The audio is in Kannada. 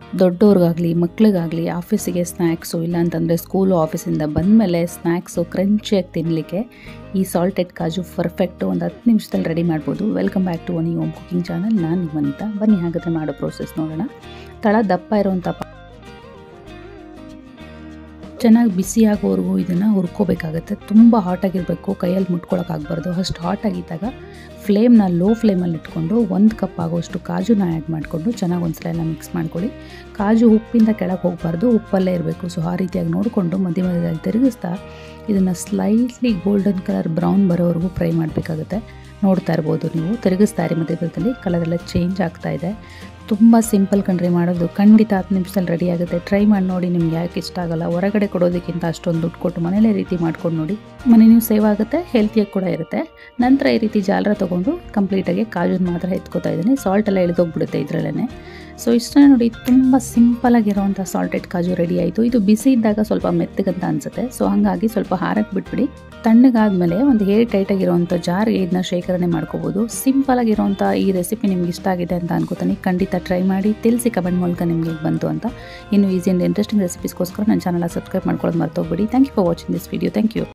ದೊಡ್ಡವ್ರಿಗಾಗಲಿ ಮಕ್ಳಿಗಾಗಲಿ ಆಫೀಸಿಗೆ ಸ್ನ್ಯಾಕ್ಸು ಇಲ್ಲಾಂತಂದರೆ ಸ್ಕೂಲು ಆಫೀಸಿಂದ ಬಂದಮೇಲೆ ಸ್ನ್ಯಾಕ್ಸು ಕ್ರಂಚಿಯಾಗಿ ತಿನ್ನಲಿಕ್ಕೆ ಈ ಸಾಲ್ಟೆಡ್ ಕಾಜು ಪರ್ಫೆಕ್ಟು ಒಂದು ಹತ್ತು ನಿಮಿಷದಲ್ಲಿ ರೆಡಿ ಮಾಡ್ಬೋದು ವೆಲ್ಕಮ್ ಬ್ಯಾಕ್ ಟು ಒನಿ ಓಮ್ ಕುಕಿಂಗ್ ಚಾನಲ್ ನಾನು ನಿಮ್ಮ ಅನಿತಾ ಬನ್ನಿ ಹಾಗಾದರೆ ಮಾಡೋ ಪ್ರೋಸೆಸ್ ನೋಡೋಣ ತಳ ದಪ್ಪ ಇರೋವಂಥ ಪ- ಚೆನ್ನಾಗಿ ಬಿಸಿಯಾಗೋವರೆಗೂ ಇದನ್ನು ಹುರ್ಕೋಬೇಕಾಗತ್ತೆ ತುಂಬ ಹಾಟಾಗಿರಬೇಕು ಕೈಯಲ್ಲಿ ಮುಟ್ಕೊಳಕ್ಕಾಗಬಾರ್ದು ಅಷ್ಟು ಹಾಟಾಗಿದ್ದಾಗ ಫ್ಲೇಮ್ನ ಲೋ ಫ್ಲೇಮಲ್ಲಿ ಇಟ್ಕೊಂಡು ಒಂದು ಕಪ್ ಆಗೋಷ್ಟು ಕಾಜುನ ಆ್ಯಡ್ ಮಾಡಿಕೊಂಡು ಚೆನ್ನಾಗಿ ಒಂದ್ಸಲ ಎಲ್ಲ ಮಿಕ್ಸ್ ಮಾಡ್ಕೊಳ್ಳಿ ಕಾಜು ಉಪ್ಪಿಂದ ಕೆಳಗೆ ಹೋಗಬಾರ್ದು ಉಪ್ಪಲ್ಲೇ ಇರಬೇಕು ಸೊ ಆ ರೀತಿಯಾಗಿ ನೋಡಿಕೊಂಡು ಮಧ್ಯ ಮಧ್ಯದಲ್ಲಿ ತಿರುಗಿಸ್ತಾ ಇದನ್ನು ಸ್ಲೈಟ್ಲಿ ಗೋಲ್ಡನ್ ಕಲರ್ ಬ್ರೌನ್ ಬರೋವರೆಗೂ ಫ್ರೈ ಮಾಡಬೇಕಾಗುತ್ತೆ ನೋಡ್ತಾ ಇರ್ಬೋದು ನೀವು ತಿರುಗಿಸ್ತಾ ಇರಿ ಮಧ್ಯ ಮಧ್ಯದಲ್ಲಿ ಕಲರ್ ಎಲ್ಲ ಚೇಂಜ್ ಆಗ್ತಾ ಇದೆ ತುಂಬ ಸಿಂಪಲ್ ಕಣ್ರಿ ಮಾಡೋದು ಖಂಡಿತ ಹತ್ತು ನಿಮಿಷದಲ್ಲಿ ರೆಡಿ ಆಗುತ್ತೆ ಟ್ರೈ ಮಾಡಿ ನೋಡಿ ನಿಮ್ಗೆ ಯಾಕೆ ಇಷ್ಟ ಆಗಲ್ಲ ಹೊರಗಡೆ ಕೊಡೋದಕ್ಕಿಂತ ಅಷ್ಟೊಂದು ದುಡ್ಡು ಕೊಟ್ಟು ಮನೇಲೇ ರೀತಿ ಮಾಡ್ಕೊಂಡು ನೋಡಿ ಮನೆ ನೀವು ಸೇವ್ ಆಗುತ್ತೆ ಹೆಲ್ತಿಯಾಗಿ ಕೂಡ ಇರುತ್ತೆ ನಂತರ ಈ ರೀತಿ ಜಾಲರ ತೊಗೊಂಡು ಕಂಪ್ಲೀಟಾಗಿ ಕಾಜುನ ಮಾತ್ರ ಎತ್ಕೋತಾ ಇದ್ದೀನಿ ಸಾಲ್ಟ್ ಎಲ್ಲ ಇಳಿದೋಗ್ಬಿಡುತ್ತೆ ಇದರಲ್ಲೇ ಸೊ ಇಷ್ಟನೇ ನೋಡಿ ತುಂಬ ಸಿಂಪಲಾಗಿರೋವಂಥ ಸಾಲ್ಟೆಡ್ ಕಾಜು ರೆಡಿ ಆಯಿತು ಇದು ಬಿಸಿ ಇದ್ದಾಗ ಸ್ವಲ್ಪ ಮೆತ್ತಗಂತ ಅನಿಸುತ್ತೆ ಸೊ ಹಾಗಾಗಿ ಸ್ವಲ್ಪ ಹಾರಕ್ಕೆ ಬಿಟ್ಬಿಡಿ ತಣ್ಣಗಾದ್ಮೇಲೆ ಒಂದು ಏರ್ ಟೈಟಾಗಿರೋವಂಥ ಜಾರ್ಗೆ ಇದನ್ನ ಶೇಖರಣೆ ಮಾಡ್ಕೋಬೋದು ಸಿಂಪಲಾಗಿರೋವಂಥ ಈ ರೆಸಿಪಿ ನಿಮ್ಗೆ ಇಷ್ಟ ಆಗಿದೆ ಅಂತ ಅನ್ಕೋತೀನಿ ಖಂಡಿತ ಟ್ರೈ ಮಾಡಿ ತಿಳಿಸಿ ಕಮೆಂಟ್ ಮೂಲಕ ನಿಮಗೆ ಹೇಗೆ ಬಂತು ಅಂತ ಇನ್ನು ಈಸಿ ಆ್ಯಂಡ್ ಇಂಟ್ರೆಸ್ಟಿಂಗ್ ರೆಸಿಪೀಸ್ಗೋಸ್ಕರ ನನ್ನ ಚಾನಲ್ ಸಬ್ಸ್ಕ್ರೈಬ್ ಮಾಡ್ಕೊಳ್ಳೋದು ಮರ್ತೋಗ್ಬಿಡಿ thank you for watching this video thank you